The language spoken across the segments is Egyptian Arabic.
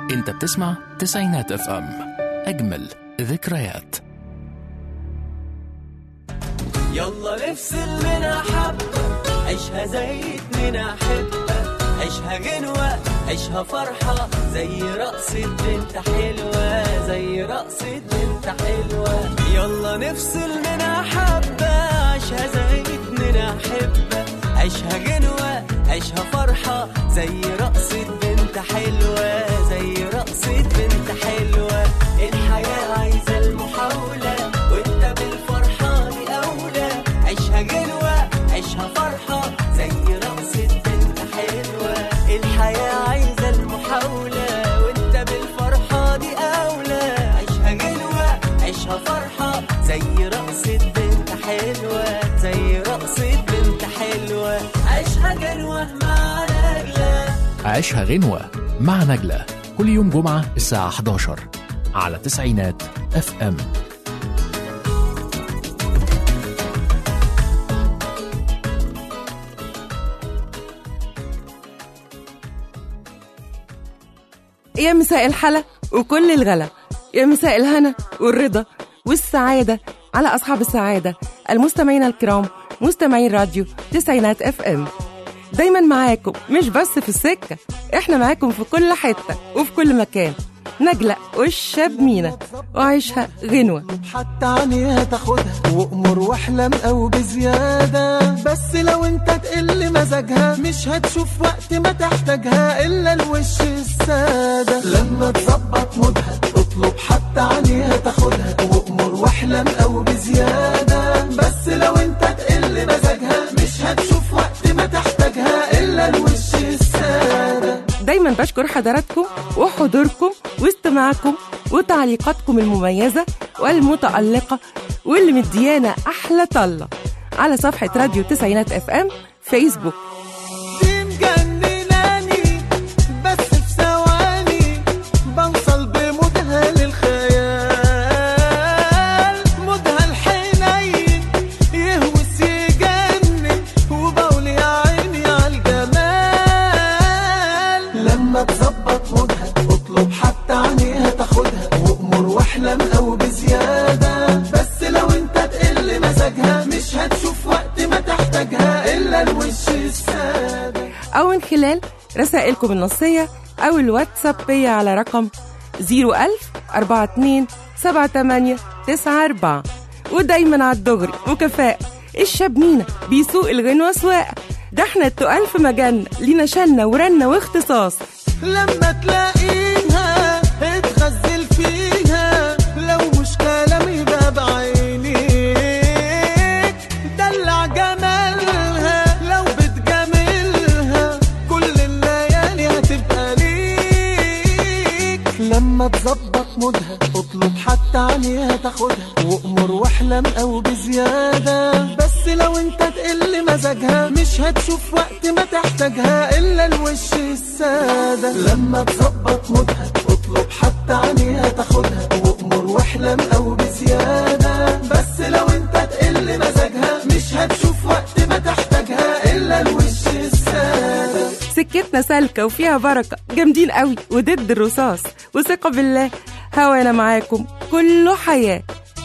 انت بتسمع تسعينات اف ام اجمل ذكريات يلا نفصل منها حبة عيشها زي اتنين أحبة عيشها غنوة عيشها فرحة زي رقصة بنت حلوة زي رقصة بنت حلوة يلا نفصل منها حبة عيشها زي اتنين أحبة عيشها غنوة عيشها فرحة زي رقصة بنت حلوة زي رقصة بنت حلوة الحياة عايزة المحاولة وانت بالفرحة دي أولى عيشها غنوة عيشها فرحة زي رقصة بنت حلوة الحياة عايزة المحاولة وانت بالفرحة دي أولى عيشها غنوة عيشها فرحة زي رقصة بنت حلوة زي رقصة بنت حلوة عيشها غنوة مع نجلة عيشها غنوة مع نجلة كل يوم جمعة الساعة 11 على تسعينات اف ام يا مساء الحلا وكل الغلا يا مساء الهنا والرضا والسعادة على أصحاب السعادة المستمعين الكرام مستمعين راديو تسعينات اف ام دايما معاكم مش بس في السكة احنا معاكم في كل حتة وفي كل مكان نجلة والشاب مينا وعيشها غنوة حتى عينيها تاخدها وامر واحلم او بزياده بس لو انت تقل مزاجها مش هتشوف وقت ما تحتاجها الا الوش الساده لما تظبط مودها اطلب حتى عينيها تاخدها وامر واحلم او بزياده بس لو انت تقل مزاجها مش هتشوف وقت ما تحتاجها الا الوش الساده دايما بشكر حضراتكم وحضوركم واستماعكم وتعليقاتكم المميزة والمتألقة واللي مديانا أحلى طلة على صفحة راديو تسعينات اف ام فيسبوك دي مجنناني بس في ثواني بوصل بمودها للخيال مودها الحنين يهوس يجنن وبقول يا عيني على الجمال لما تظبط مودها اطلب حتى عينيها تاخدها وامر واحلم او بزياده بس لو انت تقل مزاجها مش هتشوف وقت ما تحتاجها الا الوش الساده أو من خلال رسائلكم النصية أو الواتسابية على رقم 01000 42 78 94 ودايما على الدغري وكفاءة الشاب مينا بيسوق الغنوة سواقة ده احنا التقال في مجالنا لينا شنة ورنة واختصاص لما تلاقيها اتغزل فيها لو مش كلام يبقى بعينيك دلع جمالها لو بتجاملها كل الليالي هتبقى ليك لما تظبط مودها اطلب حتى عينيها تاخدها وامر واحلم او بزياده بس لو انت تقل مزاجها مش هتشوف وقت ما تحتاجها الا الوش الساده لما تظبط مودها اطلب حتى عينيها تاخدها وامر واحلم او بزياده بس لو انت تقل مزاجها مش هتشوف وقت ما تحتاجها الا الوش الساده سكتنا سالكة وفيها بركة جامدين قوي وضد الرصاص وثقة بالله هوانا معاكم كله حياة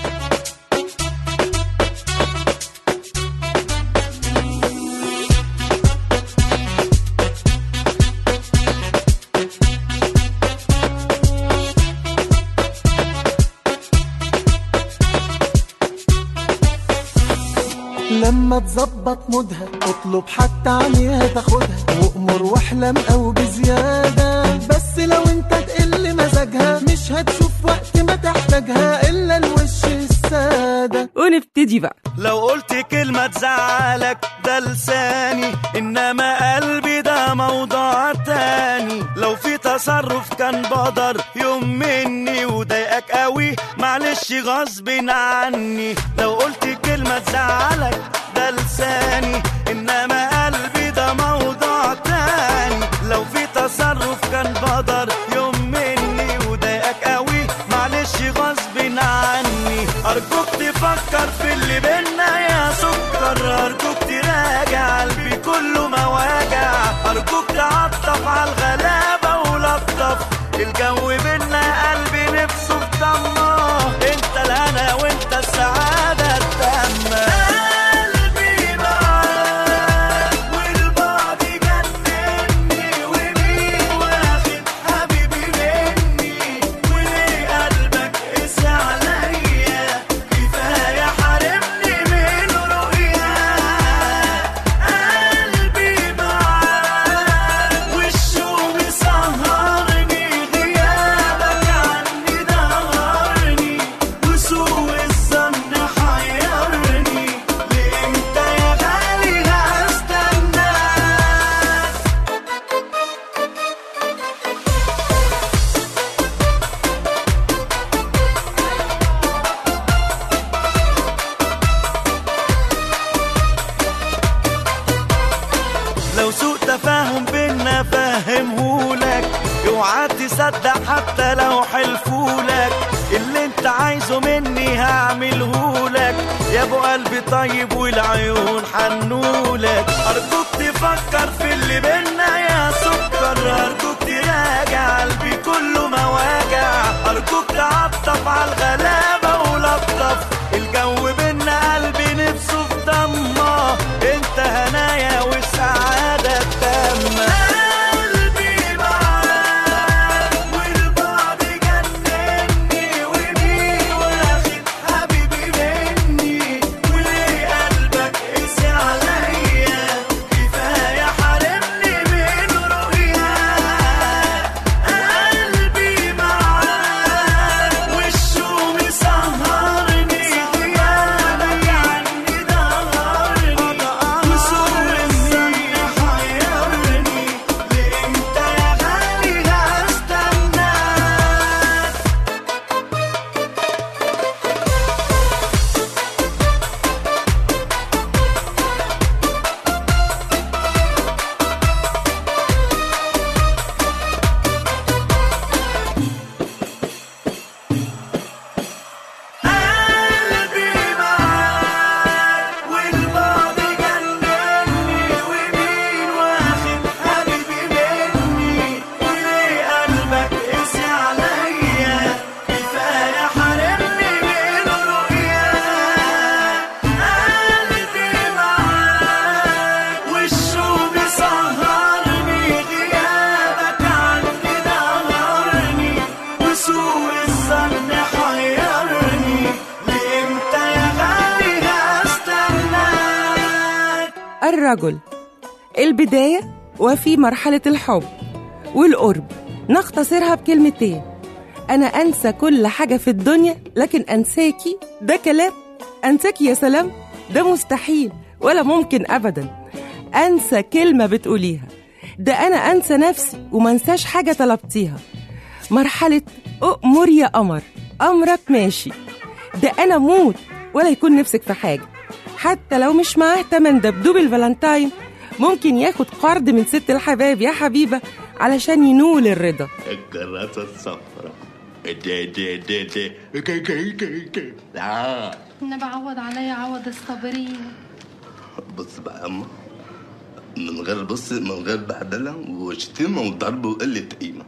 لما تظبط مودها اطلب حتى عينيها تاخدها وامر واحلم او بزياده بس لو انت تقل مزاجها مش هتشوف وقت ما تحتاجها الا الوش الساده ونبتدي بقى لو قلت كلمة تزعلك ده لساني إنما قلبي ده موضوع تاني لو في تصرف كان بقدر يوم مني وضايقك قوي معلش غصب عني لو قلت كلمة تزعلك ده لساني إنما قلبي ده موضوع تاني لو في تصرف كان بقدر يوم مني وضايقك قوي معلش غصب عني أرجوك تفكر في اللي بينا يا سكر أرجوك تراجع قلبي كله مواجع أرجوك تعطف على الغلابة ولطف الجو اوعى تصدق حتى لو حلفولك اللي انت عايزه مني هعملهولك يا ابو قلبي طيب والعيون حنولك ارجوك تفكر في اللي بينا يا سكر ارجوك تراجع قلبي كله مواجع ارجوك تعطف على الغلابه ولطف الجو بينا قلبي نفسه في ضمه انت هنايا والسعاده التامه قلبي معاك والبعد جنني ومين واخد حبيبي مني وليه قلبك قسي عليا كفايه حارمني من رؤياك قلبي معاك والشوق مسهرني غيابك عني دهرني وسوء الظن حيرني لامتى يا غالي هستناك قلبي معاك والبعد جنني ومين واخد حبيبي مني وليه قلبك قسي عليا كفايه حارمني من رؤياك قلبي معاك والشوق سهرني غيابك عني دهرني وسوء الظن حيرني لامتى يا غالي هستناك الرجل البداية وفي مرحلة الحب والقرب نختصرها بكلمتين أنا أنسى كل حاجة في الدنيا لكن أنساكي ده كلام أنساكي يا سلام ده مستحيل ولا ممكن أبدا أنسى كلمة بتقوليها ده أنا أنسى نفسي وما أنساش حاجة طلبتيها مرحلة أؤمر يا قمر أمرك ماشي ده أنا موت ولا يكون نفسك في حاجة حتى لو مش معاه تمن دبدوب الفالنتاين ممكن ياخد قرض من ست الحباب يا حبيبة علشان ينول الرضا الكراسة الصفراء دي دي دي دي كي كي كي كي آه. انا بعوض عليا عوض الصابرين بص بقى يا أما من غير بص من غير بهدلة وشتيمة وضرب وقلة قيمة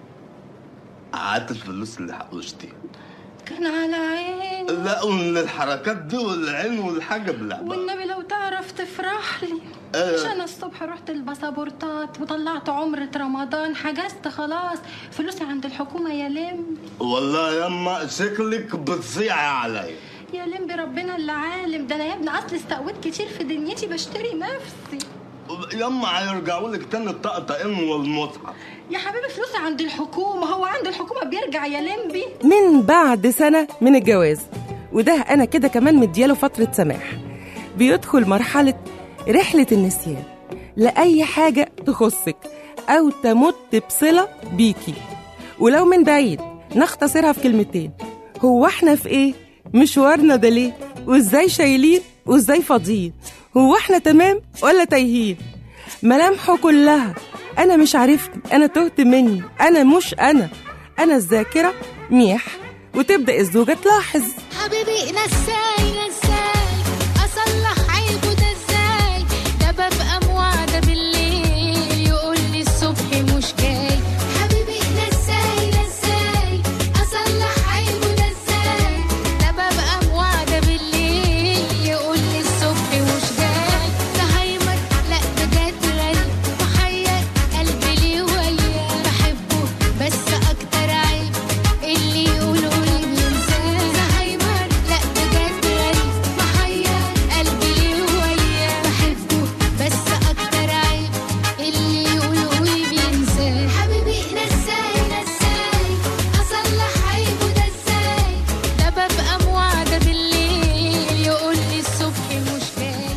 قعدت الفلوس اللي حوشتيها كان على عيني لا ومن الحركات دي والعين والحجب لا بقى. والنبي لو تعرف تفرح لي آه. عشان الصبح رحت الباسبورتات وطلعت عمرة رمضان حجزت خلاص فلوسي عند الحكومة يا لم والله يا أما شكلك بتصيعي عليا يا لم بربنا اللي عالم ده انا يا ابني اصلي استقويت كتير في دنيتي بشتري نفسي يما هيرجعوا لك تاني الطقطقين والمصحف يا حبيبي فلوسي عند الحكومة هو عند الحكومة بيرجع يا لمبي من بعد سنة من الجواز وده أنا كده كمان مدياله فترة سماح بيدخل مرحلة رحلة النسيان لأي حاجة تخصك أو تمت بصلة بيكي ولو من بعيد نختصرها في كلمتين هو احنا في ايه مشوارنا ده ليه وازاي شايلين وازاي فاضيين هو احنا تمام ولا تايهين ملامحه كلها انا مش عارفني انا تهت مني انا مش انا انا الذاكره ميح وتبدا الزوجه تلاحظ حبيبي نساي نساي اصلح عيبه ده ازاي ده ببقى موعده بالليل يقول لي الصبح مش جاي حبيبي نساي نساي اصلح عيبه ده ازاي ده ببقى موعده بالليل يقول لي الصبح مش جاي زهايمر لا بجد غريب محير قلبي ليه وياه بحبه بس اكتر عيب اللي يقولوا لي بينساه زهايمر لا بجد غريب محير قلبي ليه وياه بحبه بس اكتر عيب اللي يقولوا لي بينساه حبيبي نساي نساي اصلح عيبه ده ازاي ده ببقى موعده بالليل يقول لي الصبح مش جاي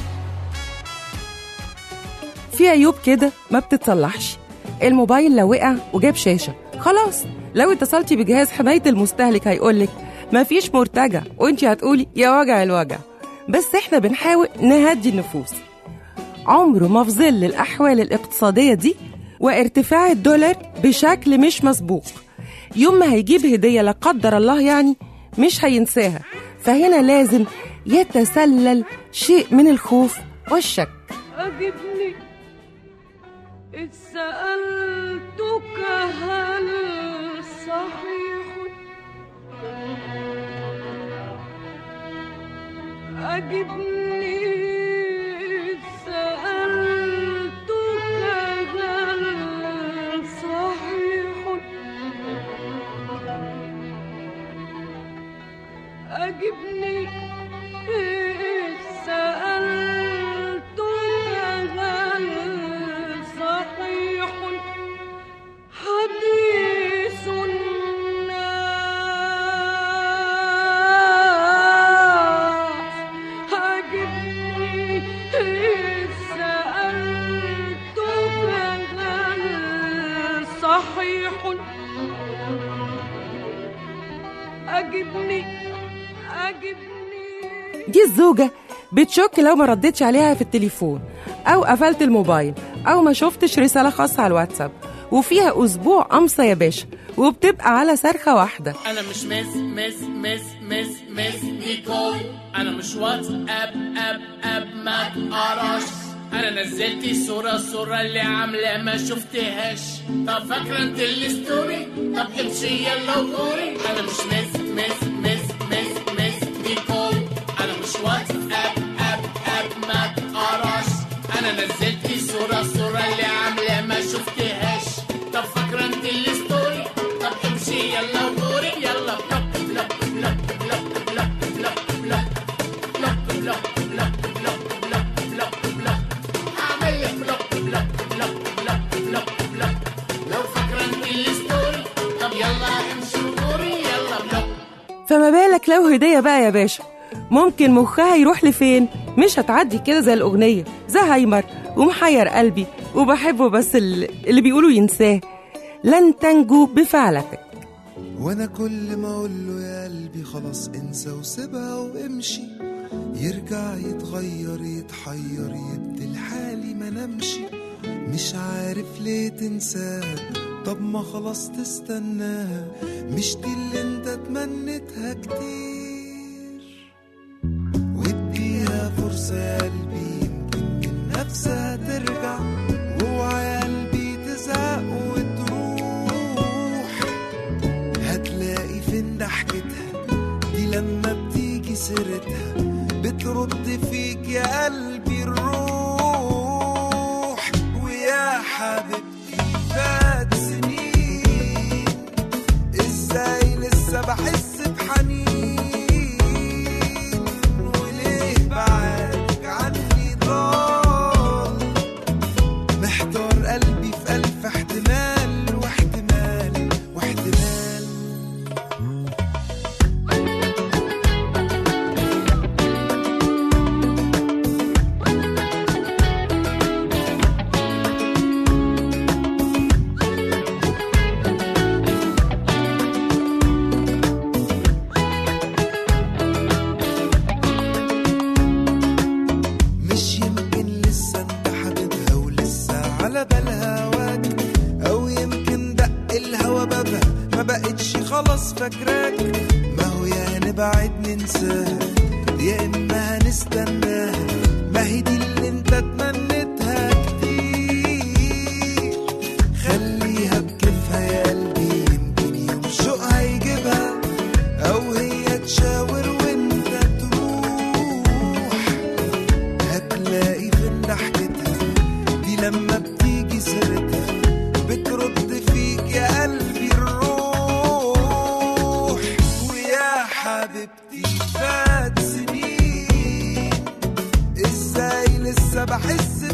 في عيوب كده ما بتتصلحش الموبايل لو وقع وجاب شاشة خلاص لو اتصلتي بجهاز حماية المستهلك هيقولك مفيش مرتجع وانتي هتقولي يا وجع الوجع بس احنا بنحاول نهدي النفوس عمره ما في ظل الأحوال الاقتصادية دي وارتفاع الدولار بشكل مش مسبوق يوم ما هيجيب هدية لا قدر الله يعني مش هينساها فهنا لازم يتسلل شيء من الخوف والشك أجبني إذ سألتك هل صحيح أجبني إذ سألتك هل صحيح أجبني إذ سألتك هل صحيح حديث الناس أجبني إذ سألتك هل صحيح أجبني أجبني دي الزوجة بتشك لو ما ردتش عليها في التليفون أو قفلت الموبايل أو ما شفتش رسالة خاصة على الواتساب وفيها أسبوع قمصة يا باشا وبتبقى على صرخة واحدة انا مش مس مس مس مس مس نيكول انا مش واتس اب اب اب ما تقراش انا نزلت صورة صورة اللي عاملة ما شفتهاش طب فاكرة انت الستوري طب امشي يلا وغوري انا مش مس مس مس مس مس نيكول انا مش واتس اب اب اب ما تقراش انا نزلت صورة صورة اللي عاملة ما شفتهاش طب فاكرة انت الستوري طب امشي يلا وغوري يلا بلوك بلوك بلوك بلوك بلوك بلوك بلوك بلوك بلوك بلوك بلوك بلوك بلوك بلوك هعمل لك بلوك بلوك بلوك بلوك بلوك بلوك لو فاكرة انت الستوري طب يلا امشي وغوري يلا بلوك فما بالك لو هدية بقى يا باشا ممكن مخها يروح لفين مش هتعدي كده زي الأغنية زهايمر ومحير قلبي وبحبه بس اللي اللي بيقولوا ينساه لن تنجو بفعلتك وانا كل ما اقول له يا قلبي خلاص انسى وسيبها وامشي يرجع يتغير يتحير يبدل حالي ما نمشي مش عارف ليه تنساها طب ما خلاص تستناها مش دي اللي انت تمنيتها كتير واديها فرصة يا قلبي يمكن من نفسها ترجع واوعى يا قلبي تزهق وتروح هتلاقي فين ضحكتها دي لما بتيجي سيرتها بترد فيك يا قلبي الروح ويا حبيبتي فات سنين ازاي لسه بحس بحنين وليه بعدك عني ضال محتار قلبي في ألف احتمال واحتمال واحتمال مش يمكن لسه انت حبيبها ولسه على بالها هواك او يمكن دق الهوا بابها ما بقتش خلاص فاكراك ما هو يا نبعد ننساها يا اما هنستناها ما هي دي اللي انت تمنيتها كتير خليها بكيفها يا قلبي يمكن يوم شوقها يجيبها او هي تشاور وانت تروح هتلاقي فين ضحكتها دي لما بتيجي سيرتها بترد فيك يا قلبي الروح ويا حبيبتي فات سنين ازاي لسه بحس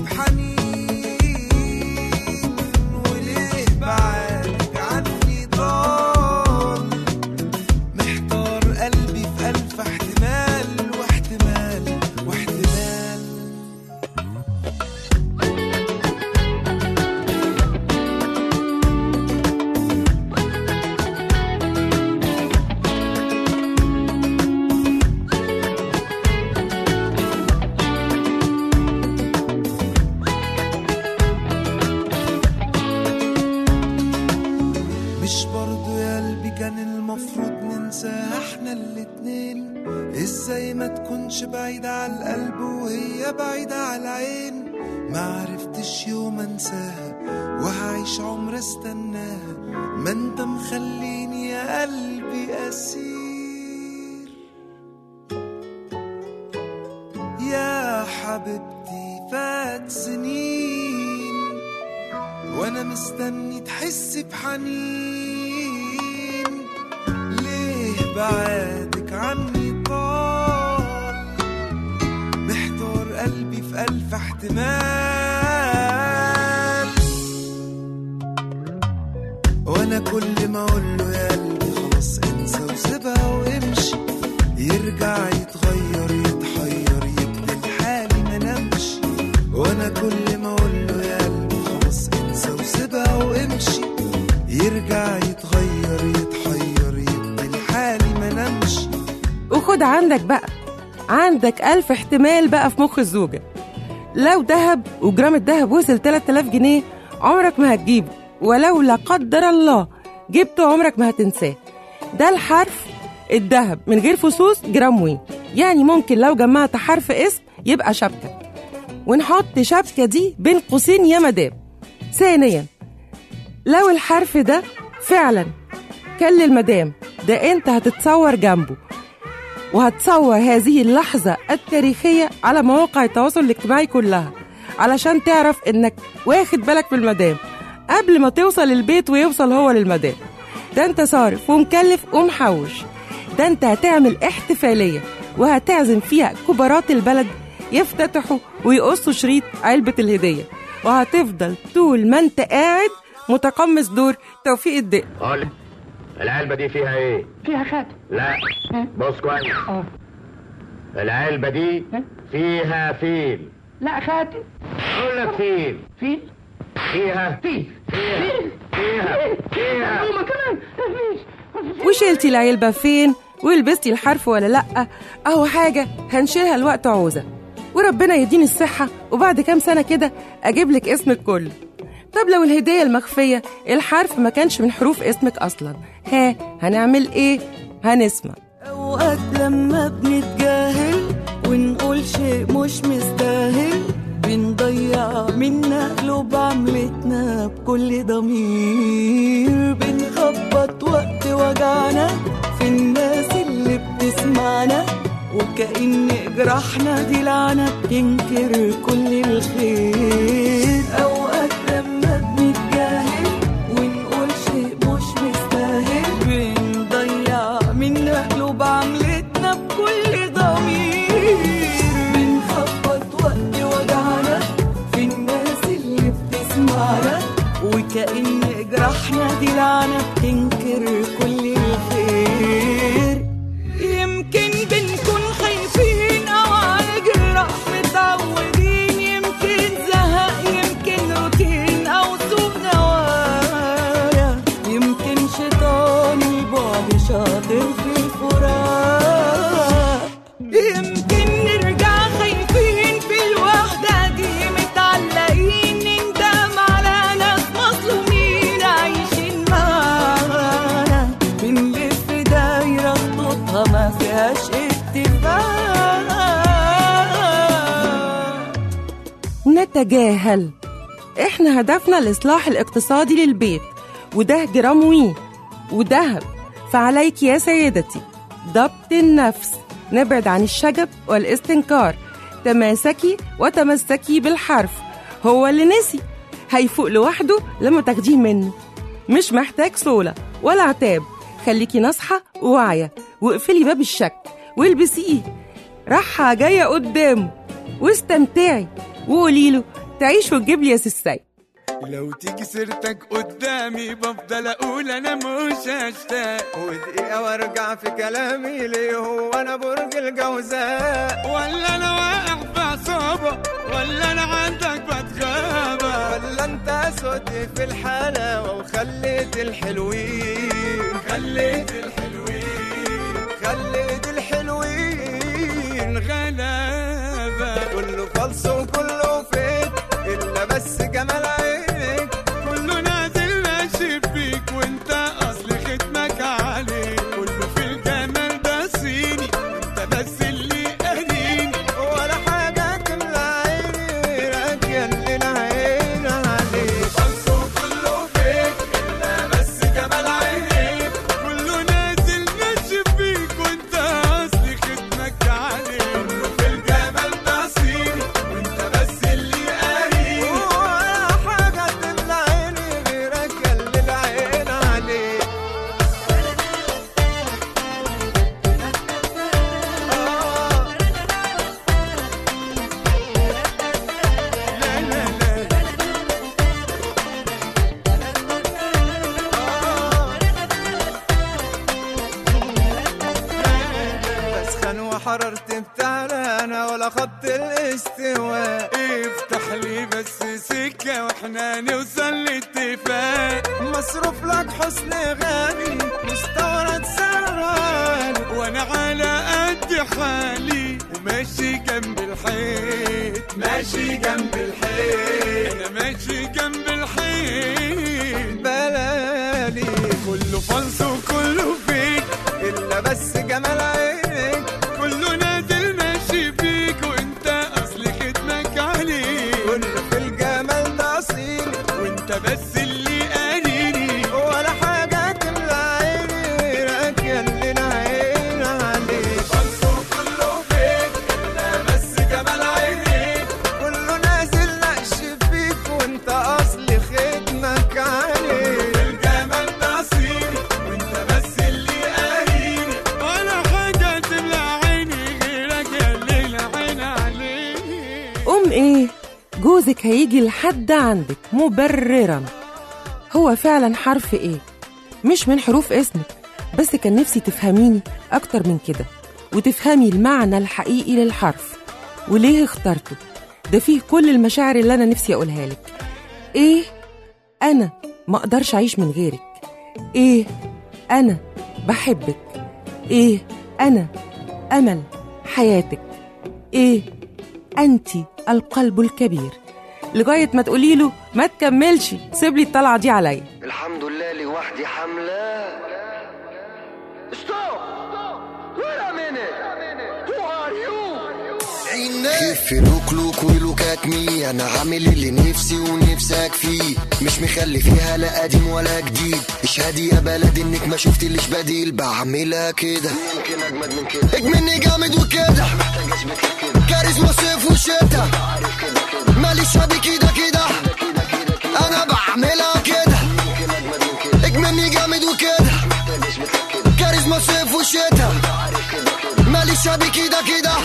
الاتنين ازاي ما تكونش بعيدة على القلب وهي بعيدة على العين ما عرفتش يوم انساها وهعيش عمر استناها ما انت مخليني يا قلبي اسير يا حبيبتي فات سنين وانا مستني تحسي بحنين ليه بعادك عني طال محتار قلبي في ألف احتمال وانا كل ما اقول له يا قلبي خلاص انسى وسيبها وامشي يرجع يتغير يتحير يبدل حالي ما نمشي وانا كل ما اقول له يا قلبي خلاص انسى وسيبها وامشي يرجع يتغير يتحير يبدل حالي ما نمشي وخد عندك بقى عندك ألف احتمال بقى في مخ الزوجة لو دهب وجرام الدهب وصل 3000 جنيه عمرك ما هتجيبه ولو لا قدر الله جبته عمرك ما هتنساه ده الحرف الدهب من غير فصوص جرام وين يعني ممكن لو جمعت حرف اسم يبقى شبكة ونحط شبكة دي بين قوسين يا مدام ثانيا لو الحرف ده فعلا كان للمدام ده انت هتتصور جنبه وهتصور هذه اللحظة التاريخية على مواقع التواصل الاجتماعي كلها علشان تعرف انك واخد بالك من المدام قبل ما توصل البيت ويوصل هو للمدام ده انت صارف ومكلف ومحوش ده انت هتعمل احتفالية وهتعزم فيها كبارات البلد يفتتحوا ويقصوا شريط علبة الهدية وهتفضل طول ما انت قاعد متقمص دور توفيق الدق قول العلبة دي فيها ايه؟ فيها خاتم لا بص كويس اه العلبة دي فيها فيل لا خاتم اقول لك فيل فيل فيها فيل فيها فيها فيها هما كمان مفيش وشلتي العلبة فين ولبستي الحرف ولا لأ أهو حاجة هنشيلها الوقت عوزة وربنا يديني الصحة وبعد كام سنة كده أجيب لك اسمك كله طب لو الهدية المخفية الحرف ما كانش من حروف اسمك أصلا ها هنعمل إيه؟ هنسمع أوقات لما بنتجاهل ونقول شيء مش مستاهل بنضيع منا قلوب عملتنا بكل ضمير بنخبط وقت وجعنا في الناس اللي بتسمعنا وكأن جراحنا دي لعنة بتنكر كل الخير أوقات لما بنتجاهل ونقول شيء مش مستاهل بنضيع منا قلوب عملتنا بكل ضمير بنخبط وقت وجعنا في الناس اللي بتسمعنا وكأن جراحنا دي لعنة بتنكر كل الخير يمكن بنكون خايفين أو على الجراح متعودين يمكن زهق يمكن روتين أو سوء نوايا يمكن شيطان البعد شاطر في الفراق يمكن نرجع خايفين في الوحدة دي متعلقين نندم على ناس مظلومين عايشين معانا بنلف دايرة خطوطها ما فيهاش اتفاق نتجاهل احنا هدفنا الإصلاح الاقتصادي للبيت وده جرام وي وذهب فعليك يا سيدتي ضبط النفس نبعد عن الشجب والاستنكار تماسكي وتمسكي بالحرف هو اللي نسي هيفوق لوحده لما تاخديه منه مش محتاج صولة ولا عتاب خليكي ناصحة وواعية واقفلي باب الشك والبسيه راحة جاية قدامه واستمتعي وقولي له تعيش وتجيب لي يا سيساي لو تيجي سيرتك قدامي بفضل اقول انا مش هشتاق ودقيقة وارجع في كلامي ليه هو انا برج الجوزاء ولا انا واقع في عصابة ولا انا عندك بتغابة ولا انت اسود في الحلاوة وخليت الحلوين خليت الحلوين خليت الحلوين غلابة كله فلس وكله فيك إلا بس جمال عينك كله نازل ماشي فيك وانت أصل ختمك عليك كله في الجمال بس قررت بتعلانة ولا خط الاستواء افتح لي بس سكة واحنا نوصل لاتفاق مصروف لك حسن غالي مستورد سعران وانا على قد حالي وماشي جنب الحيط ماشي جنب الحيط انا ماشي جنب الحيط بلالي كله فانس وكله فيك الا بس جمال عينك كله نازل ماشي فيك وانت اصل ختمك عليك كله في الجمال ده اصيلي وانت بس اللي قاريني ولا حاجه تملى عيني غيرك يا اللي العين عليك فانس وكله فيك الا بس جمال عينيك كله نازل نقش فيك وانت اصل ختمك عليك الجمال ده اصيلي وانت بس اللي قاريني ولا حاجه تملى عيني غيرك يا اللي العين عليك قوم ايه جوزك هيجي لحد عندك مبررا هو فعلا حرف ايه مش من حروف اسمك بس كان نفسي تفهميني اكتر من كده وتفهمي المعنى الحقيقي للحرف وليه اخترته ده فيه كل المشاعر اللي انا نفسي اقولها لك ايه انا ما اقدرش اعيش من غيرك ايه انا بحبك ايه انا امل حياتك ايه انتي القلب الكبير لغايه ما تقولي له ما تكملش سيب لي الطلعه دي عليا الحمد لله لوحدي حملة خف لوك لوك ولوكات مي انا عامل اللي نفسي ونفسك فيه مش مخلي فيها لا قديم ولا جديد اشهدي يا بلد انك ما شفتليش بديل بعملها كده يمكن اجمد من كده اجمني جامد وكده كاريزما صيف وشتا ماليش شبي كده كده انا بعملها كده اجمني جامد وكده كاريزما صيف وشتا ماليش شبي كده كده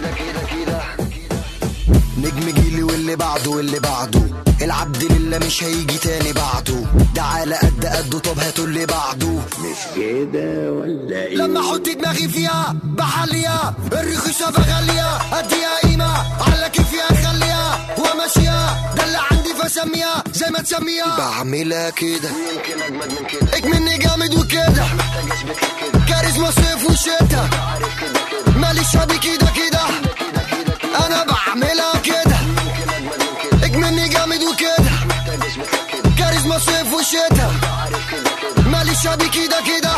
نجم جيلي واللي بعده واللي بعده العبد لله مش هيجي تاني بعده ده على قد قده طب هاتوا اللي بعده مش كده ولا ايه لما احط دماغي فيها بحليها الرخيصه بغليها اديها قيمه على كيفي اخليها وماشيها ده اللي عندي فسميها زي ما تسميها بعملها كده يمكن اجمد من كده اجمني جامد وكده كاريزما صيف وشتا ماليش شبي كده كده انا بعملها كده اجمني جامد وكده كاريزما صيف وشتا ماليش شبي كده كده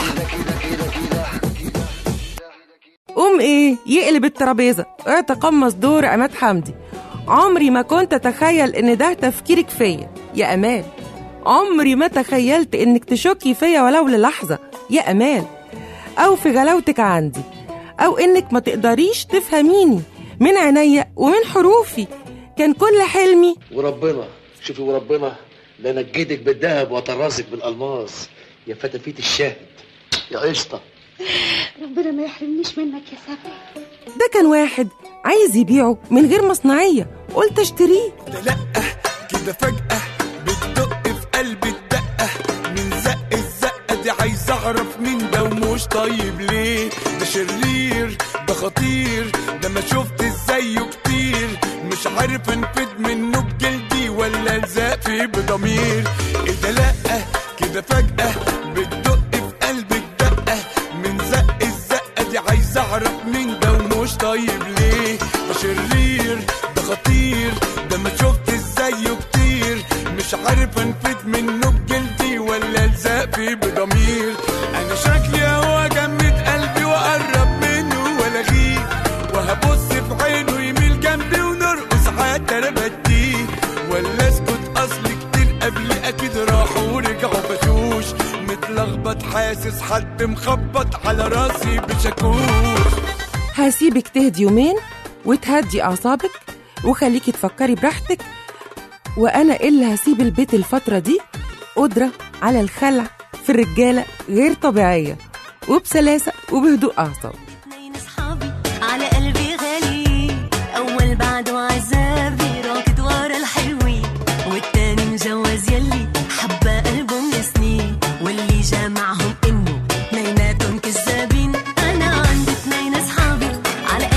قوم ايه يقلب الترابيزه اتقمص دور عماد حمدي عمري ما كنت اتخيل ان ده تفكيرك فيا يا امال عمري ما تخيلت انك تشكي فيا ولو للحظه يا امال او في غلاوتك عندي او انك ما تقدريش تفهميني من عينيا ومن حروفي كان كل حلمي وربنا شوفي وربنا لنجدك بالذهب وطرازك بالالماس يا فتافيت الشاهد يا قشطه ربنا ما يحرمنيش منك يا سبع ده كان واحد عايز يبيعه من غير مصنعيه قلت اشتريه كده فجأة بتدق في قلبي الدقة من زق الزقة دي عايز أعرف مين ده ومش طيب ليه ده شرير ده خطير ده ما شفت زيه كتير مش عارف انفد منه بجلدي ولا الزق فيه بضمير ايه ده لأ كده فجأة بتدق في قلبي الدقة من زق الزقة دي عايز أعرف مين ده ومش طيب ليه ده شرير ده خطير ده ما شفت زيه كتير مش عارف انفد منه بجلدي ولا الزق فيه بضمير انا شكلي هو جمد قلبي واقرب منه والغيه وهبص في عينه يميل جنبي ونرقص حتى انا بديه ولا اسكت اصل كتير قبلي اكيد راحوا ورجعوا بشوش متلخبط حاسس حد مخبط على راسي بشاكوش هسيبك تهدي يومين وتهدي أعصابك وخليكي تفكري براحتك وأنا اللي هسيب البيت الفترة دي قدرة على الخلع في الرجالة غير طبيعية وبسلاسة وبهدوء أعصاب على قلبي غالي اول بعده عذابي راكد ورا الحلوين والتاني مجوز يلي حبه قلبه من سنين واللي جمعهم انه اثنيناتهم كذابين انا عندي اثنين اصحابي على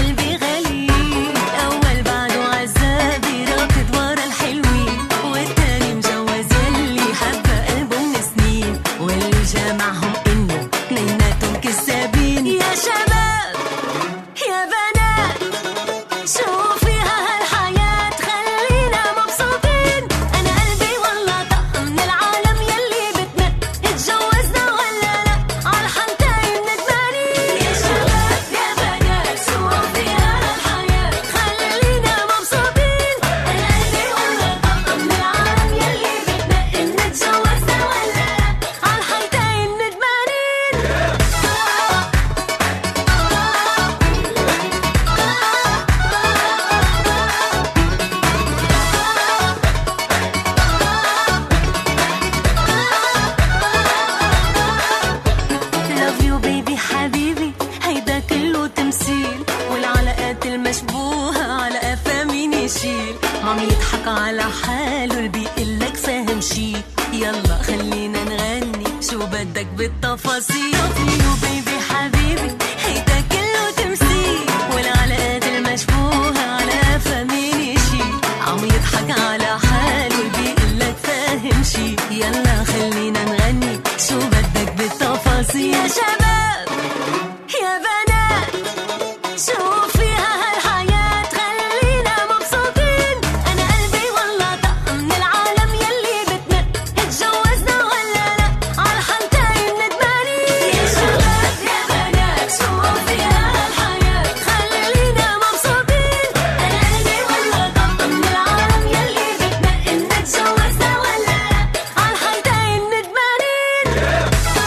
بدك بالتفاصيل يو بيبي حبيبي هيدا كله تمثيل والعلاقات المشبوهة على فمين شي عم يضحك على حاله بيقول لك فاهم شي يلا خلينا نغني شو بدك بالتفاصيل يا شباب يا بنات شو فيها هالحياة خلينا مبسوطين أنا قلبي والله طق من العالم يلي بتنق اتجوزنا ولا لا عالحالتين ندمانين يا شباب يا بنات شو فيها هالحياة خلينا مبسوطين أنا قلبي والله طق من العالم يلي بتنق نتجوزنا ولا لا عالحالتين ندمانين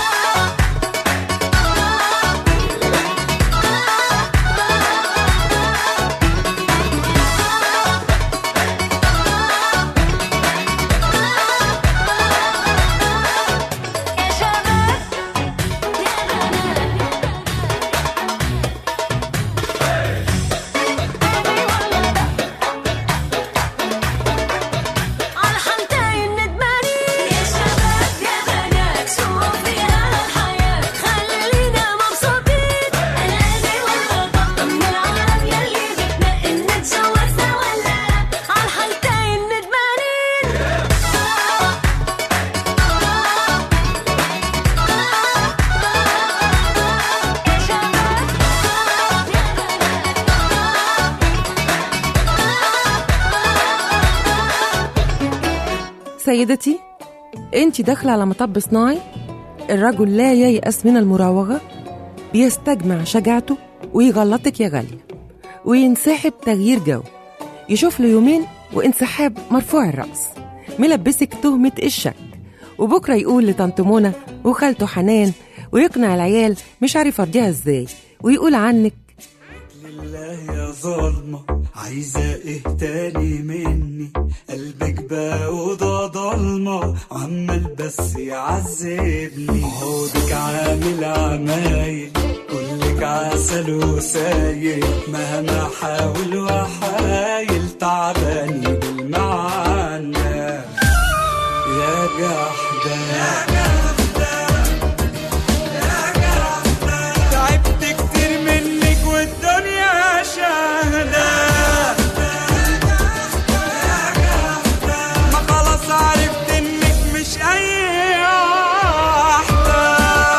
عالحالتين ندمانين يا شباب يا بنات شو فيها هالحياة خلينا مبسوطين أنا قلبي والله طق من العالم يلي بتنق نتجوزنا ولا لا عالحالتين ندمانين سيدتي انت داخله على مطب صناعي الرجل لا ييأس من المراوغه بيستجمع شجاعته ويغلطك يا غاليه وينسحب تغيير جو يشوف له يومين وانسحاب مرفوع الرأس ملبسك تهمة الشك وبكرة يقول لطنط منى وخالته حنان ويقنع العيال مش عارف ارضيها ازاي ويقول عنك لله يا ظلمة عايزة ايه تاني مني قلبك بقى أوضة ضلمة عمال بس يعذبني عودك عامل عمايل كلك عسل وسايل مهما احاول واحايل تعباني بالمعنى يا جحدة تعبت كتير منك والدنيا شاهدة ما خلاص عرفت انك مش اي واحدة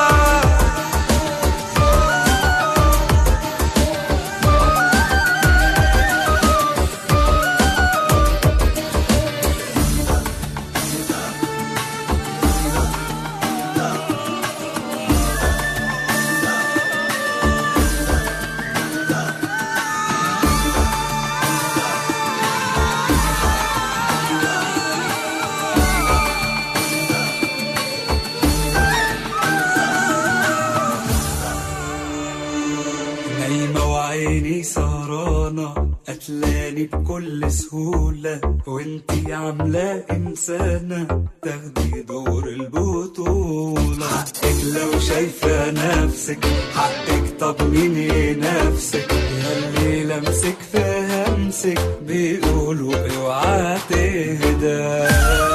نايمة وعيني سهرانة قتلاني بكل سهولة وانتي عاملة إنسانة تاخدي دور البطولة حقك لو شايفة نفسك حقك طمني نفسك ياللي لمسك في همسك بيقولوا اوعى تهدى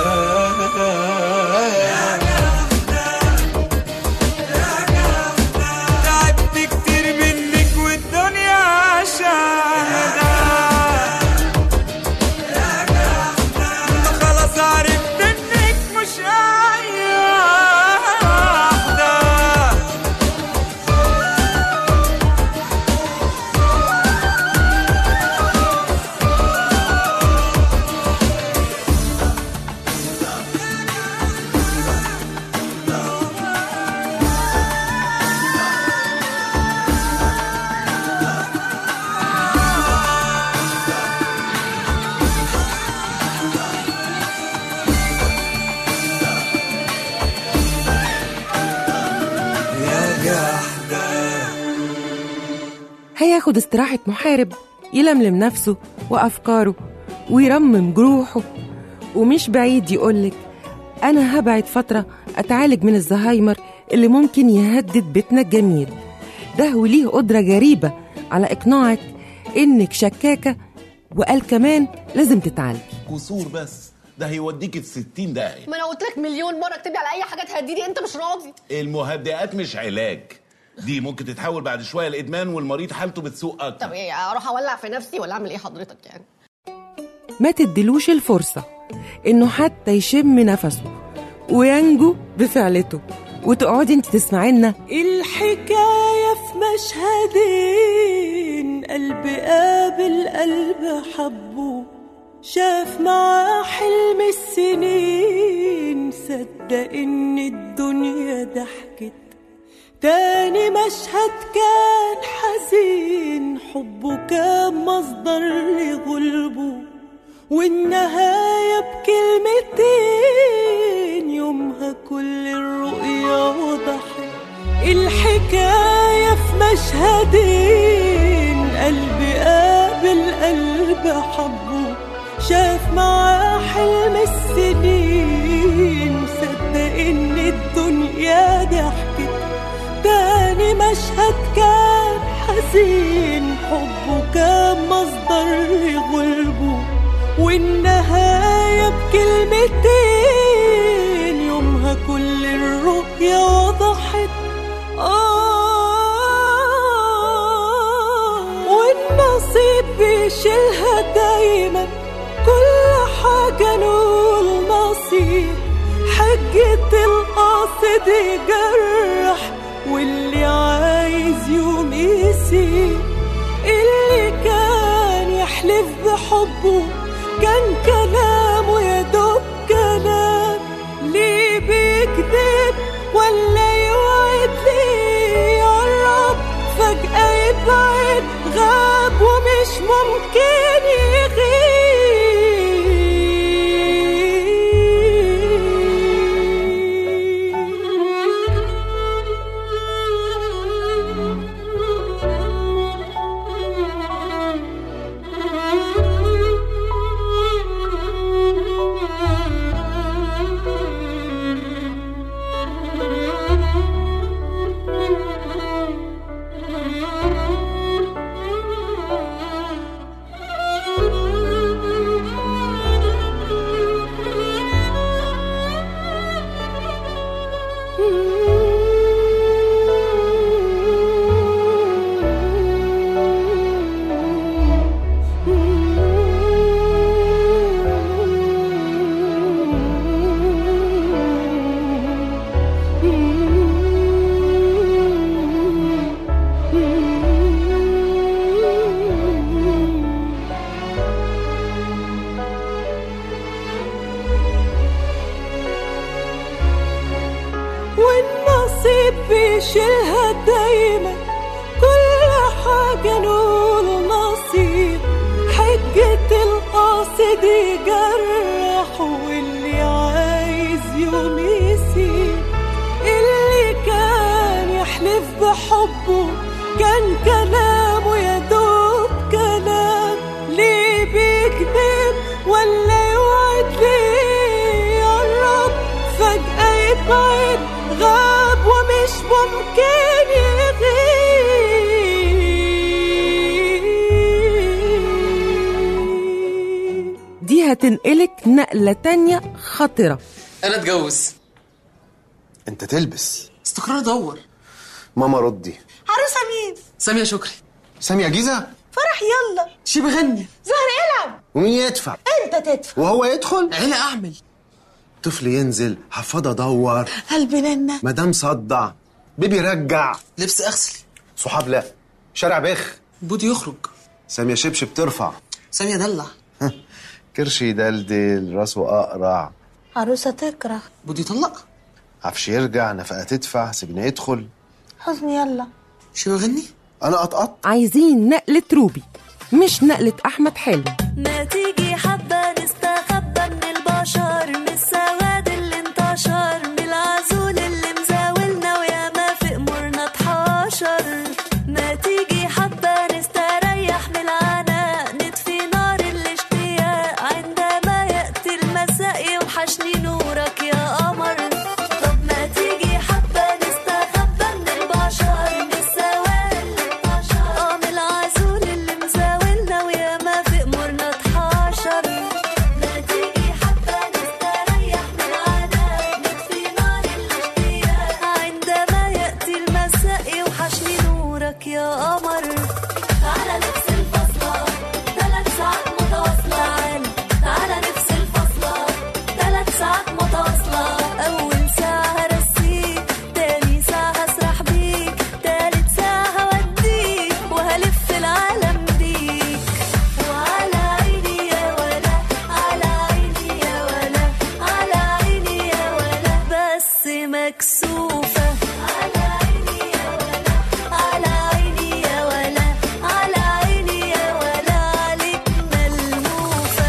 تعبت كتير منك والدنيا شاهدة ما خلاص عرفت انك مش اي واحدة يا جحدة هياخد استراحة محارب يلملم نفسه وأفكاره ويرمم جروحه ومش بعيد يقولك أنا هبعد فترة أتعالج من الزهايمر اللي ممكن يهدد بيتنا الجميل ده وليه قدرة غريبة على إقناعك إنك شكاكة وقال كمان لازم تتعالجي كسور بس ده هيوديك في 60 داهيه ما انا قلت لك مليون مره اكتب لي على اي حاجه تهديني انت مش راضي المهدئات مش علاج دي ممكن تتحول بعد شويه لادمان والمريض حالته بتسوء اكتر طب ايه اروح اولع في نفسي ولا اعمل ايه حضرتك يعني ما تديلوش الفرصة إنه حتى يشم نفسه وينجو بفعلته وتقعدي انت تسمعي لنا الحكاية في مشهدين قلب قابل قلب حبه شاف معاه حلم السنين صدق ان الدنيا ضحكت تاني مشهد كان حزين حبه كان مصدر لغلبه والنهاية بكلمتين يومها كل الرؤيا وضحت الحكاية في مشهدين قلب قابل قلب حبه شاف معاه حلم السنين صدق ان الدنيا ضحكت تاني مشهد كان حزين حبه كان مصدر لغلبه والنهاية بكلمتين يومها كل الرؤيا وضحت آه والنصيب بيشيلها دايما كل حاجة نقول نصيب حجة القاصد يجرح واللي عايز يوم يسيب اللي كان يحلف بحبه كان كلامه يا دوب كلام ليه بيكذب ولا يوعد ليه يقرب فجأة يبعد غاب ومش ممكن والنصيب بيشيلها دايما كل حاجة نقول نصيب حجة القاصد يجرح واللي عايز يوم يسيب اللي كان يحلف بحبه كان كلامه يا دوب كلام ليه بيكذب ولا يوعد ليه يقرب فجأة يبعد غاب ومش ممكن يغيب دي هتنقلك نقلة تانية خطرة انا اتجوز انت تلبس استقرار ادور ماما ردي عروسه مين ساميه شكري سامية جيزة فرح يلا شي بغني زهر العب ومين يدفع انت تدفع وهو يدخل عيلة اعمل طفل ينزل حفاضة دور قلبي ننة مدام صدع بيبي رجع لبس اغسل صحاب لا شارع بخ بودي يخرج سامية شبشب ترفع ساميه دلع كرش يدلدل راسه اقرع عروسة تكره بودي يطلق عفش يرجع نفقة تدفع سيبنا يدخل حزن يلا شي بغني انا قطقط عايزين نقلة روبي مش نقلة أحمد حلمي ما تيجي حبة نستخبى من البشر من السواد اللي انتشر من العزول اللي مزاولنا ويا ما في أمورنا اتحشر ما تيجي حبة نستريح من العناء نطفي نار الاشتياق عندما يأتي المساء يوحشني نورك يا قمر طب ما تيجي حبة نستخبى من البشر من السواد اللي انتشر اه من العزول اللي مزاولنا ويا ما في أمورنا اتحشر مكسوفة على عيني يا ولا على عيني يا ولا على عيني يا ولا عليك ملهوفة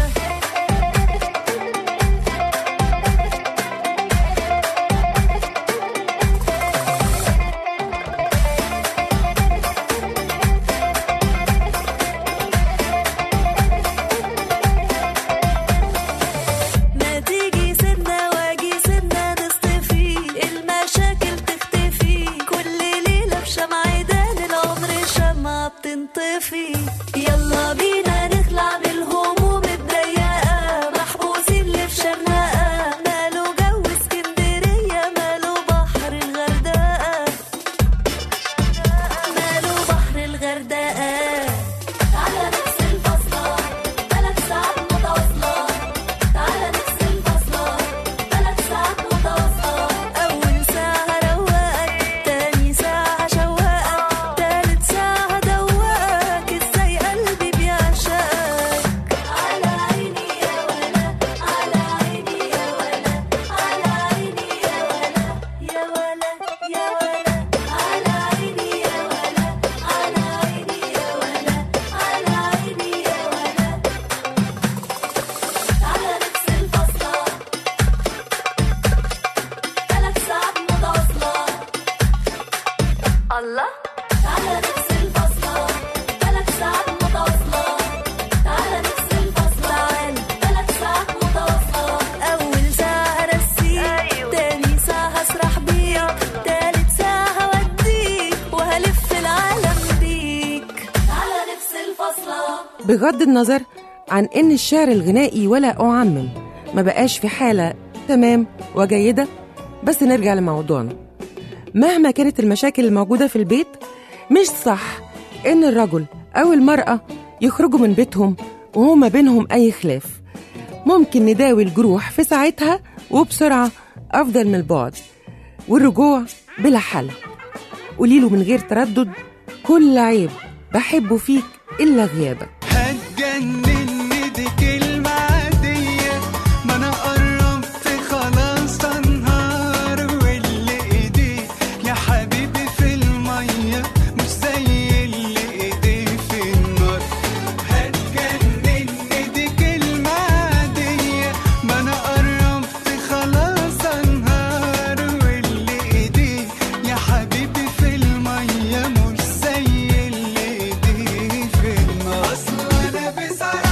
ما تيجي سنة واجي سنة نصطفي المشاكل تختفي كل ليلة بشمعدان العمر شمعة بتنطفي يلا بينا نخلع من الهموم الضيقة محبوسين اللي في شرنقة ماله جو اسكندرية ماله بحر الغردقة ماله بحر الغردقة تعالى نفصل فصلة ثلاث ساعات متواصلة تعالى نفصل فصلة ثلاث ساعات متواصلة أول ساعة روقك تاني ساعة شوقك تالت ساعة دوقك ازاي قلبي بيعشقك على عيني يا ولا على عيني يا ولا على عيني يا ولا يا ولا يا ولا على عيني يا ولا على عيني يا ولا على عيني يا ولا تعالى نفصل فصلة ثلاث ساعات متواصلة الله تعالى نفصل فصلة ثلاث ساعات متواصلة تعالى نفصل فصلة ثلاث ساعات متواصلة أول ساعة رسيك تاني ساعة هسرح بيك تالت ساعة هوديك وهلف العالم بيك تعالى نفصل فصلة بغض النظر عن ان الشعر الغنائي ولا اعمم ما بقاش في حاله تمام وجيده بس نرجع لموضوعنا مهما كانت المشاكل الموجوده في البيت مش صح ان الرجل او المراه يخرجوا من بيتهم وهو ما بينهم اي خلاف ممكن نداوي الجروح في ساعتها وبسرعه افضل من البعد والرجوع بلا حل قولي له من غير تردد كل عيب بحبه فيك الا غيابك هتجنني دي كلمة عادية ما أنا قربت خلاص أنهار واللي إيديه يا حبيبي في المية مش زي اللي إيديه في النار هتجنني دي كلمة عادية ما أنا قربت خلاص أنهار واللي إيديه يا حبيبي في المية مش زي اللي إيديه في النار أصل أنا بسعادة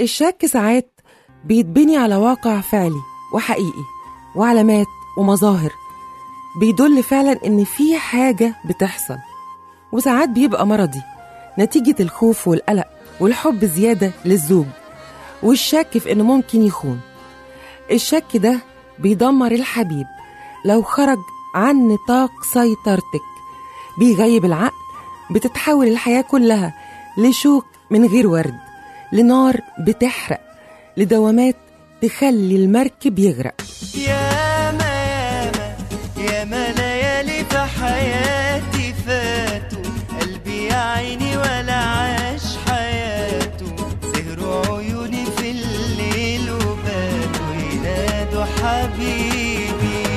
الشك ساعات بيتبني على واقع فعلي وحقيقي وعلامات ومظاهر بيدل فعلا ان في حاجة بتحصل وساعات بيبقى مرضي نتيجة الخوف والقلق والحب زيادة للزوج والشك في انه ممكن يخون الشك ده بيدمر الحبيب لو خرج عن نطاق سيطرتك بيغيب العقل بتتحول الحياة كلها لشوك من غير ورد لنار بتحرق لدوامات تخلي المركب يغرق ياما ياما ياما ليالي في حياتي فاتوا قلبي يا عيني ولا عاش حياته سهروا عيوني في الليل وباتوا ينادوا حبيبي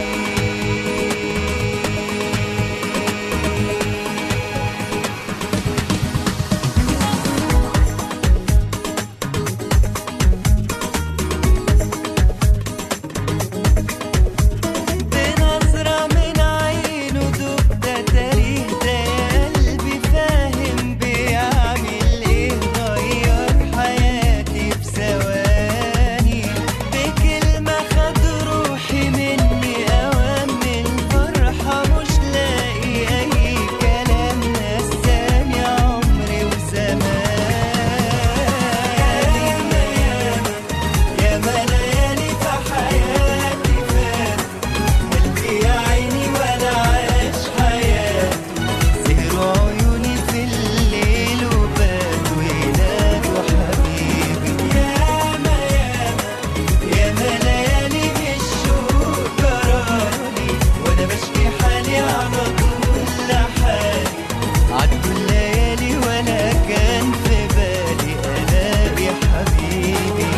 بنظرة من عينه دب ده تاريخ ده يا قلبي فاهم بيعمل ايه غير حياتي في ثواني بكلمة خد روحي مني أوام من فرحة مش لاقي أي كلام نساني عمري وزماني ياما ياما ياما ليالي في حياتي فاتوا قلبي يا عيني ولا عاش حياته سهروا عيوني في الليل وباتوا ينادوا حبيبي ياما ياما ياما ليالي بالشوق جرالي وانا بشكي حالي على طول لحالي عدوا الليالي ولا كان في بالي الاقي حبيبي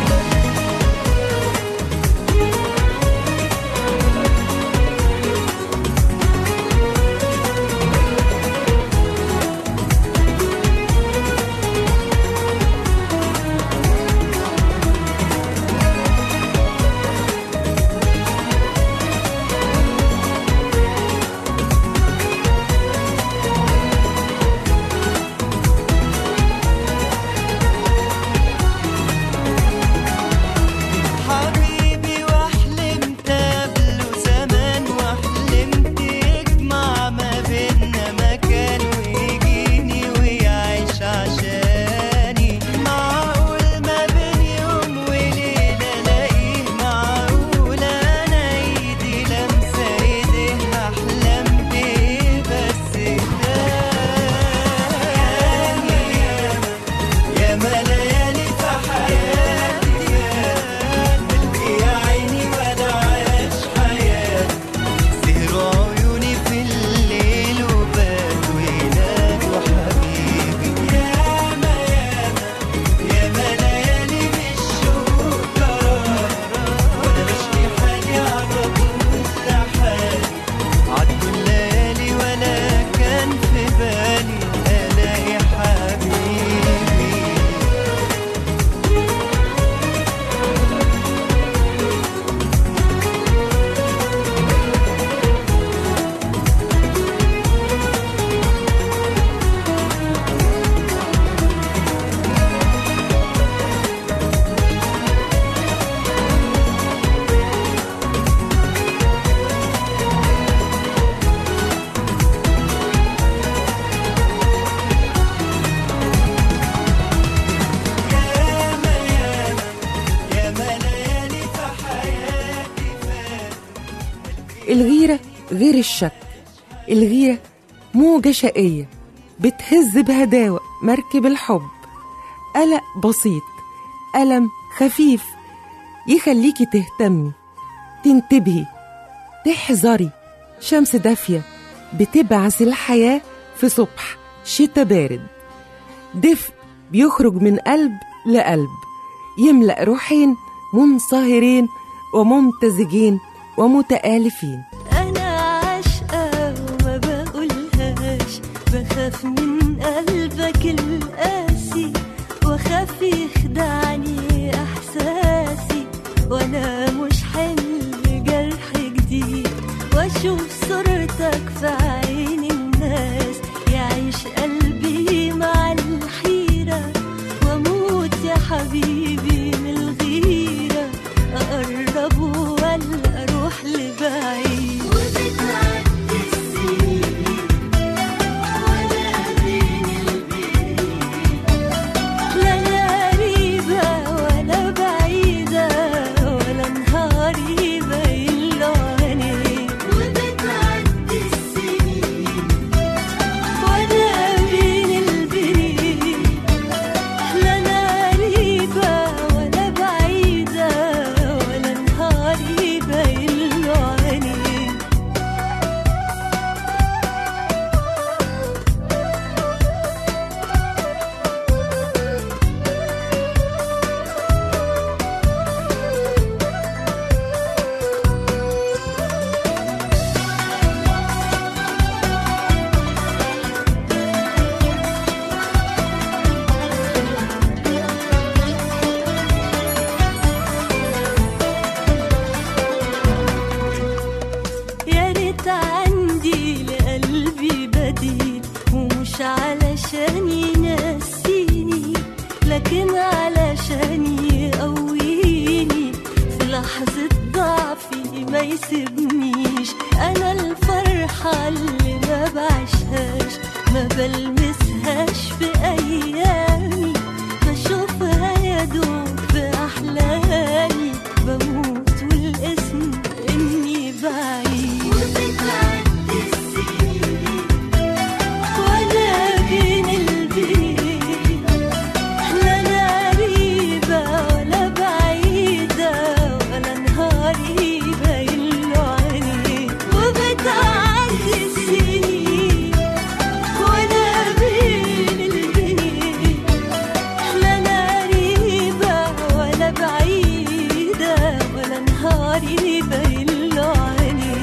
حبيبي واحلمت قبله زمان واحلمت يجمع ما بينا مكان ويجيني ويعيش عشاني معقول ما بين يوم وليلة الاقيه معقول انا ايدي لمسة ايديه احلم بيه بس تاني ياما ليالي في حياتي قلبي يا عيني ولا عاش حياتي سهروا عيوني في الليل وباتوا ينادوا حبيبي ياما ياما ياما ليالي بالشوق قرار وانا بشكي حالي على طول لحالي عدوا الليالي ولا كان في بالي الاقي حبيبي ياما ياما ياما ليالي في حياتي الغيرة غير الشك الغيرة موجة شقية بتهز بهداوة مركب الحب قلق بسيط ألم خفيف يخليكي تهتمي تنتبهي تحذري شمس دافية بتبعث الحياة في صبح شتا بارد دفء بيخرج من قلب لقلب يملأ روحين منصهرين وممتزجين ومتآلفين أنا عاشقة وما بقولهاش بخاف من قلبك القاسي وخاف يخدعني إحساسي وأنا مش حمل جرح جديد وأشوف صورتك في عين الناس يعيش قلبي مع الحيرة وأموت يا حبيبي ما يسيبنيش انا الفرحة اللي ما بعيشهاش ما بلمسهاش في ايامي بشوفها يا دوب في احلامي بموت والاسم اني بعيش وبتعدي السنين وانا بين البين لا انا قريبة ولا بعيدة ولا نهاري باين له عيني وبتعدي السنين وانا بين البين لا انا قريبة ولا بعيدة ولا نهاري باين له عيني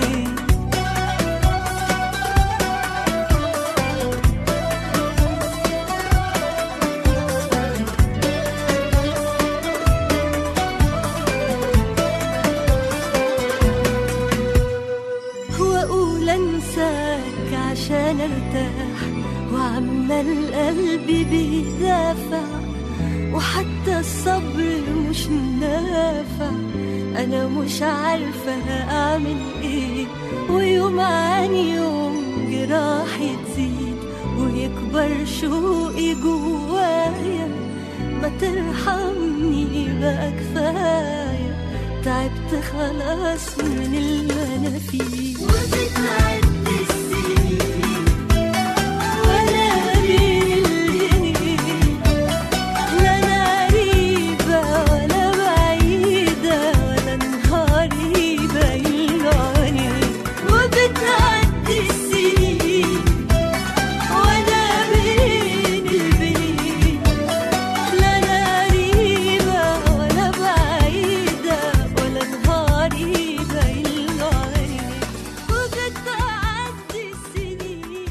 واقول انساك عشان ارتاح وعمال قلبي بيدافع وحتى الصبر مش نافع انا مش عارفه اعمل ايه ويوم عن يوم جراحي تزيد ويكبر شوقي جوايا ما ترحمني بقى كفايه تعبت خلاص من اللي انا فيه وبتعدي السنين وانا بين الجنين لا انا قريبه ولا بعيده ولا نهاري باين له عيني وبتعدي السنين وانا بين البنين لا انا قريبه ولا بعيده ولا نهاري باين له عيني وبتعدي السنين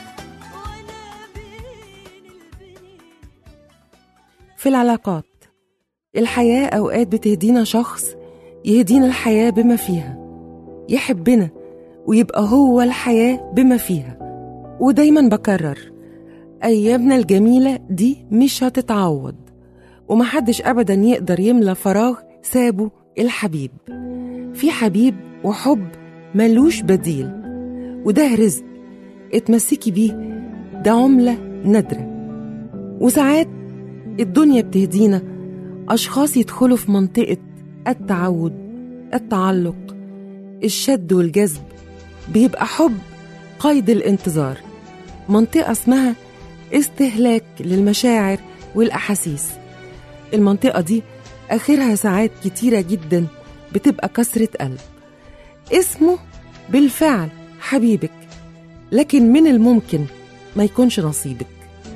في العلاقات الحياة أوقات بتهدينا شخص يهدينا الحياة بما فيها يحبنا ويبقى هو الحياة بما فيها ودايما بكرر أيامنا الجميلة دي مش هتتعوض ومحدش أبدا يقدر يملى فراغ سابه الحبيب في حبيب وحب ملوش بديل وده رزق اتمسكي بيه ده عملة نادرة وساعات الدنيا بتهدينا أشخاص يدخلوا في منطقة التعود التعلق الشد والجذب بيبقى حب قيد الانتظار منطقة اسمها استهلاك للمشاعر والأحاسيس المنطقة دي آخرها ساعات كتيرة جدا بتبقى كسرة قلب اسمه بالفعل حبيبك لكن من الممكن ما يكونش نصيبك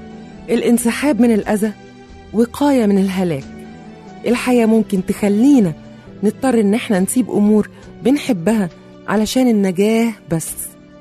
الانسحاب من الأذى وقاية من الهلاك الحياة ممكن تخلينا نضطر إن احنا نسيب أمور بنحبها علشان النجاة بس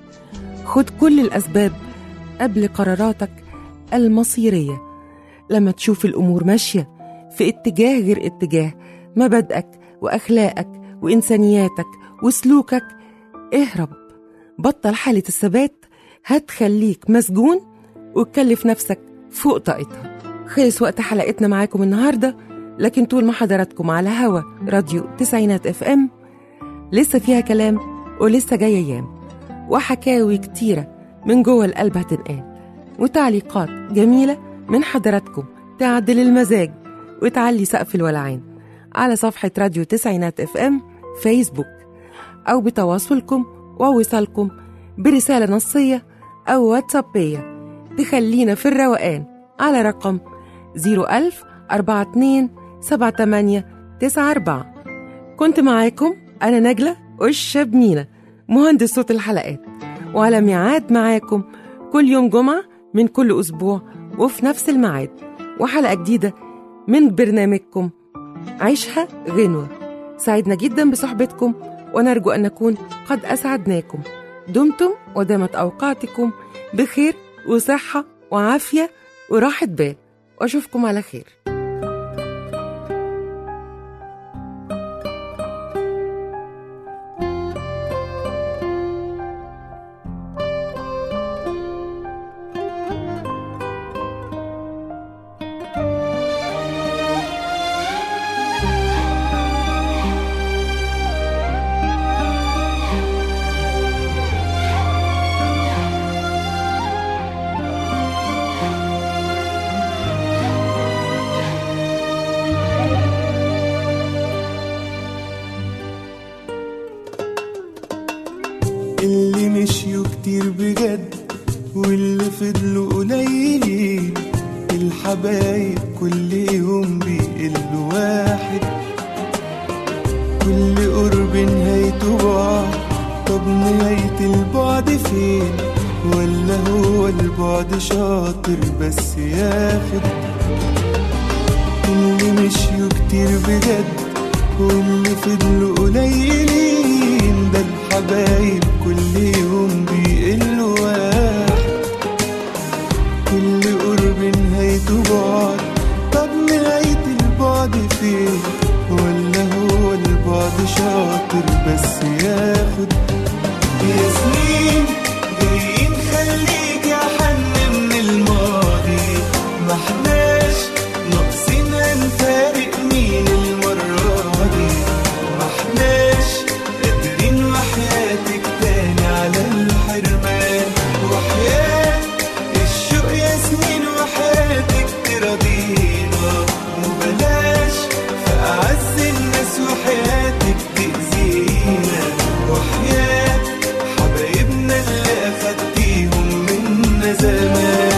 خد كل الأسباب قبل قراراتك المصيرية لما تشوف الأمور ماشية في اتجاه غير اتجاه مبادئك وأخلاقك وإنسانياتك وسلوكك اهرب بطل حالة الثبات هتخليك مسجون وتكلف نفسك فوق طاقتها خلص وقت حلقتنا معاكم النهاردة لكن طول ما حضراتكم على هوا راديو تسعينات اف ام لسه فيها كلام ولسه جاية أيام وحكاوي كتيرة من جوه القلب هتنقال وتعليقات جميلة من حضراتكم تعدل المزاج وتعلي سقف الولعان على صفحة راديو تسعينات اف ام فيسبوك أو بتواصلكم ووصالكم برسالة نصية أو واتسابية تخلينا في الروقان على رقم 01000 42 78 94 كنت معاكم أنا نجلة والشاب مينا مهندس صوت الحلقات وعلى ميعاد معاكم كل يوم جمعة من كل أسبوع وفي نفس الميعاد وحلقة جديدة من برنامجكم عيشها غنوة سعدنا جدا بصحبتكم ونرجو أن نكون قد أسعدناكم دمتم ودامت أوقاتكم بخير وصحة وعافية وراحة بال وأشوفكم على خير كتير بجد واللي فضلوا قليلين الحبايب كل يوم بيقلوا واحد كل قرب نهايته بعد طب نهاية البعد فين ولا هو البعد شاطر بس ياخد اللي مشيوا كتير بجد واللي فضلوا قليلين ده الحبايب كل يوم بيقلوا واحد كل قرب نهايته بعد طب نهاية البعد فين ولا هو البعد شاطر بس ياخد يا سنين جايين خليك يا حن من الماضي ما احناش ناقصين هنفارق مين المرة دي ما احناش قادرين وحياتك تاني على الحرمان وحياة الشوق يا سنين وحياتك تراضينا وبلاش في أعز الناس وحياتك تأذينا وحياة حبايبنا اللي أخدتيهم منا زمان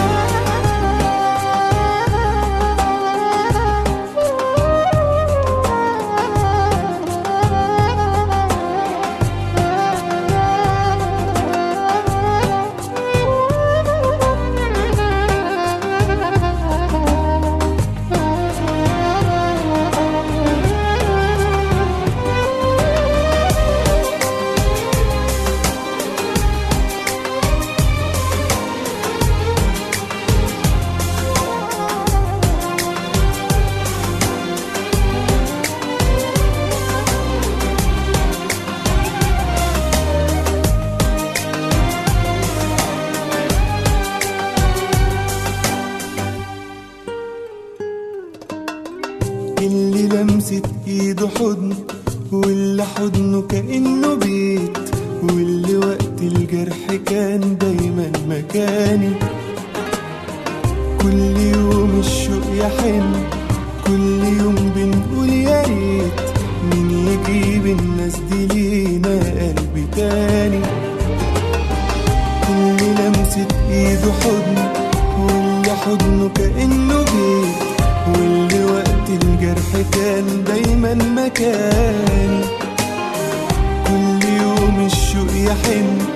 اللي لمست ايده حضن واللي حضنه كأنه بيت واللي وقت الجرح كان دايما مكاني كل يوم الشوق يحن كل يوم بنقول يا ريت مين يجيب الناس دي لينا قلبي تاني كل لمسة ايده حضن واللي حضنه كأنه بيت واللي وقت الجرح كان دايما مكاني كل يوم الشوق يحن